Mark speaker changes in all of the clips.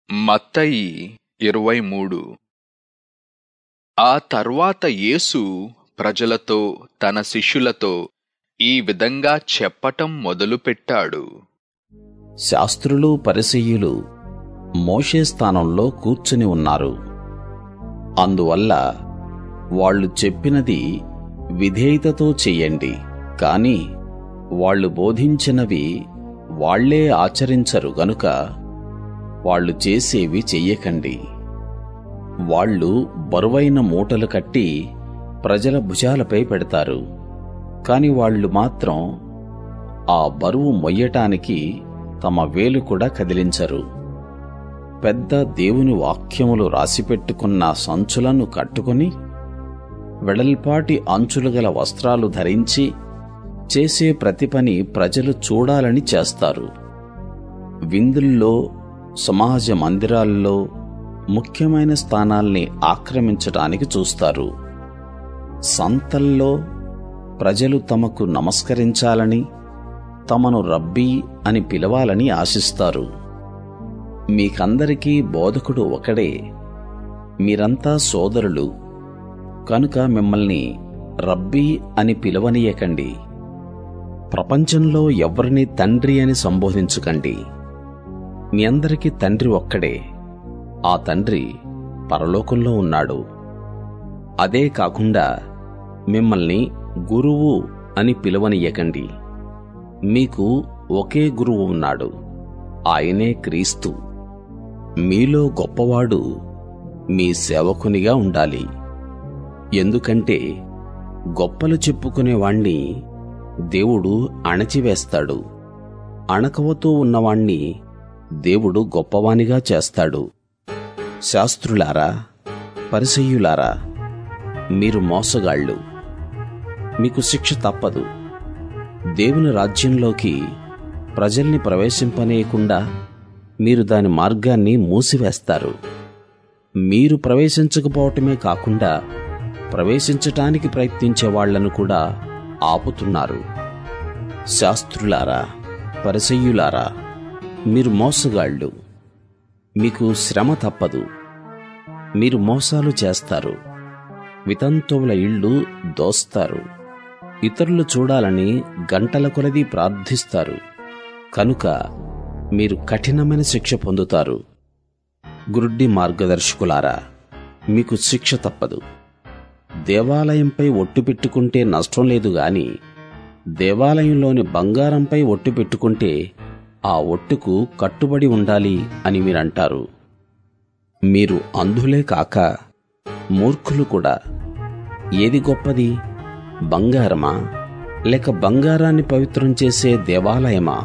Speaker 1: మత్తయి ఇరవై మూడు ఆ తర్వాత యేసు ప్రజలతో తన శిష్యులతో ఈ విధంగా చెప్పటం మొదలుపెట్టాడు
Speaker 2: శాస్త్రులు పరిసయ్యులు మోషే స్థానంలో కూర్చుని ఉన్నారు అందువల్ల వాళ్ళు చెప్పినది విధేయతతో చెయ్యండి కాని వాళ్ళు బోధించినవి వాళ్ళే ఆచరించరు గనుక వాళ్ళు చేసేవి చెయ్యకండి వాళ్ళు బరువైన మూటలు కట్టి ప్రజల భుజాలపై పెడతారు కాని వాళ్ళు మాత్రం ఆ బరువు మొయ్యటానికి తమ వేలు కూడా కదిలించరు పెద్ద దేవుని వాక్యములు రాసిపెట్టుకున్న సంచులను కట్టుకుని వెడల్పాటి అంచులు గల వస్త్రాలు ధరించి చేసే ప్రతి పని ప్రజలు చూడాలని చేస్తారు విందుల్లో సమాజ మందిరాల్లో ముఖ్యమైన స్థానాల్ని ఆక్రమించటానికి చూస్తారు సంతల్లో ప్రజలు తమకు నమస్కరించాలని తమను రబ్బీ అని పిలవాలని ఆశిస్తారు మీకందరికీ బోధకుడు ఒకడే మీరంతా సోదరులు కనుక మిమ్మల్ని రబ్బీ అని పిలవనీయకండి ప్రపంచంలో ఎవరిని తండ్రి అని సంబోధించకండి మీ అందరికీ తండ్రి ఒక్కడే ఆ తండ్రి పరలోకంలో ఉన్నాడు అదే కాకుండా మిమ్మల్ని గురువు అని పిలవనీయకండి మీకు ఒకే గురువు ఉన్నాడు ఆయనే క్రీస్తు మీలో గొప్పవాడు మీ సేవకునిగా ఉండాలి ఎందుకంటే గొప్పలు చెప్పుకునేవాణ్ణి దేవుడు అణచివేస్తాడు అణకవతూ ఉన్నవాణ్ణి దేవుడు గొప్పవానిగా చేస్తాడు శాస్త్రులారా పరిసయ్యులారా మీరు మోసగాళ్ళు మీకు శిక్ష తప్పదు దేవుని రాజ్యంలోకి ప్రజల్ని ప్రవేశింపనీయకుండా మీరు దాని మార్గాన్ని మూసివేస్తారు మీరు ప్రవేశించకపోవటమే కాకుండా ప్రవేశించటానికి ప్రయత్నించే వాళ్లను కూడా ఆపుతున్నారు శాస్త్రులారా పరిసయ్యులారా మీరు మోసగాళ్ళు మీకు శ్రమ తప్పదు మీరు మోసాలు చేస్తారు వితంతువుల ఇళ్ళు దోస్తారు ఇతరులు చూడాలని గంటల కొలది ప్రార్థిస్తారు కనుక మీరు కఠినమైన శిక్ష పొందుతారు గురుడ్డి మార్గదర్శకులారా మీకు శిక్ష తప్పదు దేవాలయంపై ఒట్టు పెట్టుకుంటే నష్టం లేదు గాని దేవాలయంలోని బంగారంపై ఒట్టు పెట్టుకుంటే ఆ ఒట్టుకు కట్టుబడి ఉండాలి అని మీరంటారు మీరు అంధులే కాక మూర్ఖులు కూడా ఏది గొప్పది బంగారమా లేక బంగారాన్ని పవిత్రం చేసే దేవాలయమా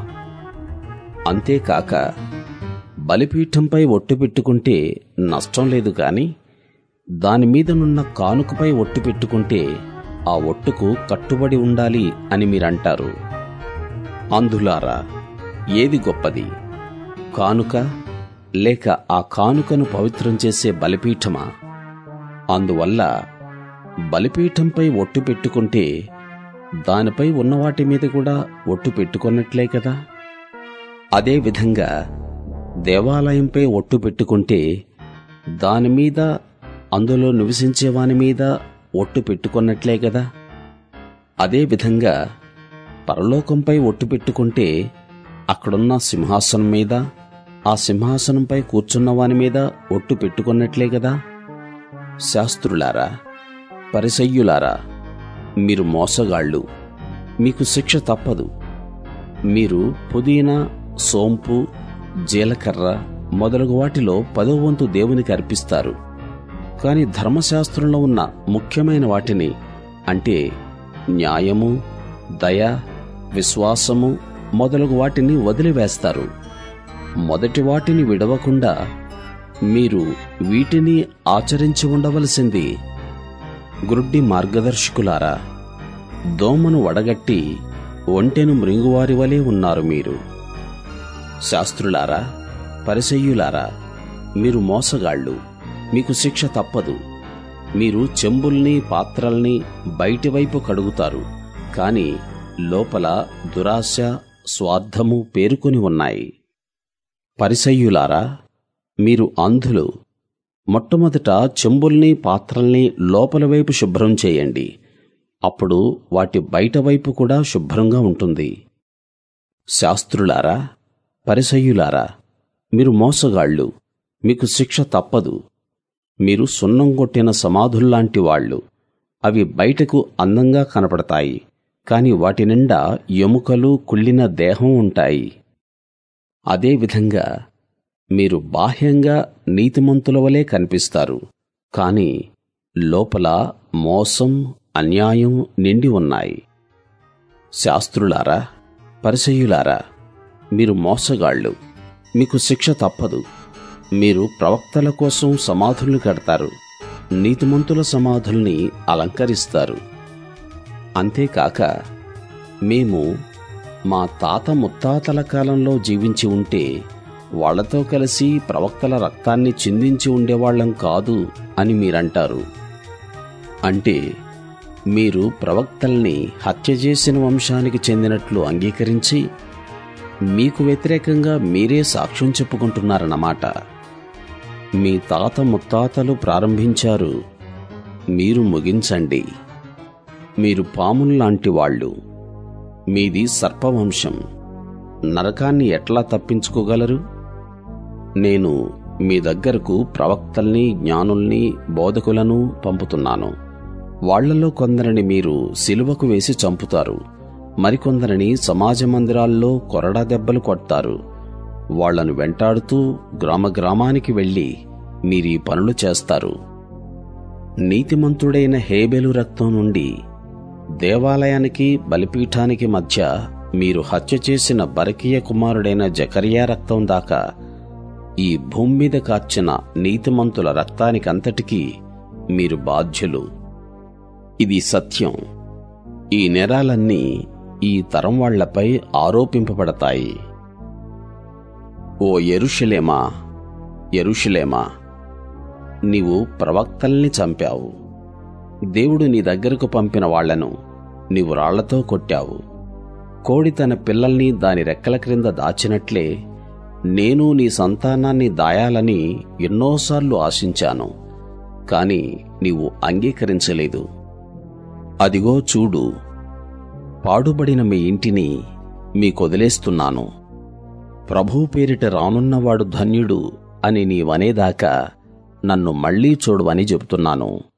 Speaker 2: అంతేకాక బలిపీఠంపై ఒట్టు పెట్టుకుంటే నష్టం లేదు కాని దానిమీదనున్న కానుకపై ఒట్టు పెట్టుకుంటే ఆ ఒట్టుకు కట్టుబడి ఉండాలి అని మీరంటారు అందులారా ఏది గొప్పది కానుక లేక ఆ కానుకను పవిత్రం చేసే బలిపీఠమా అందువల్ల బలిపీఠంపై ఒట్టు పెట్టుకుంటే దానిపై ఉన్న వాటి మీద కూడా ఒట్టు పెట్టుకున్నట్లే కదా అదే విధంగా దేవాలయంపై ఒట్టు పెట్టుకుంటే దానిమీద అందులో నివసించే వాని మీద ఒట్టు పెట్టుకున్నట్లే కదా అదే విధంగా పరలోకంపై ఒట్టు పెట్టుకుంటే అక్కడున్న సింహాసనం మీద ఆ సింహాసనంపై కూర్చున్న వాని మీద ఒట్టు పెట్టుకున్నట్లే కదా శాస్త్రులారా పరిసయ్యులారా మీరు మోసగాళ్ళు మీకు శిక్ష తప్పదు మీరు పుదీనా సోంపు జీలకర్ర మొదలగు వాటిలో పదో వంతు దేవునికి అర్పిస్తారు కాని ధర్మశాస్త్రంలో ఉన్న ముఖ్యమైన వాటిని అంటే న్యాయము దయ విశ్వాసము మొదలగు వాటిని వదిలివేస్తారు మొదటి వాటిని విడవకుండా మీరు వీటిని ఆచరించి ఉండవలసింది గ్రుడ్డి మార్గదర్శకులారా దోమను వడగట్టి ఒంటెను మృంగువారి వలె ఉన్నారు మీరు శాస్త్రులారా పరిసయ్యులారా మీరు మోసగాళ్ళు మీకు శిక్ష తప్పదు మీరు చెంబుల్ని పాత్రల్ని బయటివైపు కడుగుతారు కాని లోపల దురాశ స్వార్థము పేరుకొని ఉన్నాయి పరిసయ్యులారా మీరు అంధులు మొట్టమొదట చెంబుల్ని పాత్రల్ని లోపల వైపు శుభ్రం చేయండి అప్పుడు వాటి బయట వైపు కూడా శుభ్రంగా ఉంటుంది శాస్త్రులారా పరిసయ్యులారా మీరు మోసగాళ్ళు మీకు శిక్ష తప్పదు మీరు సున్నం కొట్టిన సమాధుల్లాంటి వాళ్ళు అవి బయటకు అందంగా కనపడతాయి కాని వాటి నిండా ఎముకలు కుళ్ళిన దేహం ఉంటాయి అదేవిధంగా మీరు బాహ్యంగా నీతిమంతుల వలె కనిపిస్తారు కాని లోపల మోసం అన్యాయం నిండి ఉన్నాయి శాస్త్రులారా పరిసయ్యులారా మీరు మోసగాళ్ళు మీకు శిక్ష తప్పదు మీరు ప్రవక్తల కోసం సమాధుల్ని కడతారు నీతిమంతుల సమాధుల్ని అలంకరిస్తారు అంతేకాక మేము మా తాత ముత్తాతల కాలంలో జీవించి ఉంటే వాళ్లతో కలిసి ప్రవక్తల రక్తాన్ని చిందించి ఉండేవాళ్లం కాదు అని మీరంటారు అంటే మీరు ప్రవక్తల్ని హత్య చేసిన వంశానికి చెందినట్లు అంగీకరించి మీకు వ్యతిరేకంగా మీరే సాక్ష్యం చెప్పుకుంటున్నారన్నమాట మీ తాత ముత్తాతలు ప్రారంభించారు మీరు ముగించండి మీరు పాముల్లాంటి వాళ్ళు మీది సర్పవంశం నరకాన్ని ఎట్లా తప్పించుకోగలరు నేను మీ దగ్గరకు ప్రవక్తల్ని జ్ఞానుల్ని బోధకులను పంపుతున్నాను వాళ్లలో కొందరిని మీరు సిలువకు వేసి చంపుతారు మరికొందరిని సమాజ మందిరాల్లో కొరడా దెబ్బలు కొడతారు వాళ్లను వెంటాడుతూ గ్రామ గ్రామానికి వెళ్లి మీరీ పనులు చేస్తారు నీతిమంతుడైన హేబెలు రక్తం నుండి దేవాలయానికి బలిపీఠానికి మధ్య మీరు హత్య చేసిన బరకీయ కుమారుడైన జకరియా రక్తం దాకా ఈ భూమి మీద కార్చిన నీతిమంతుల రక్తానికంతటికీ మీరు బాధ్యులు ఇది సత్యం ఈ నేరాలన్నీ ఈ తరం వాళ్లపై ఆరోపింపబడతాయి ఓ ఎరుషలేమా ఎరుషలేమా నీవు ప్రవక్తల్ని చంపావు దేవుడు నీ దగ్గరకు పంపిన వాళ్లను నీవు రాళ్లతో కొట్టావు కోడి తన పిల్లల్ని దాని రెక్కల క్రింద దాచినట్లే నేను నీ సంతానాన్ని దాయాలని ఎన్నోసార్లు ఆశించాను కాని నీవు అంగీకరించలేదు అదిగో చూడు పాడుబడిన మీ ఇంటిని మీకొదిలేస్తున్నాను ప్రభువు పేరిట రానున్నవాడు ధన్యుడు అని నీవనేదాకా నన్ను మళ్ళీ చూడవని చెబుతున్నాను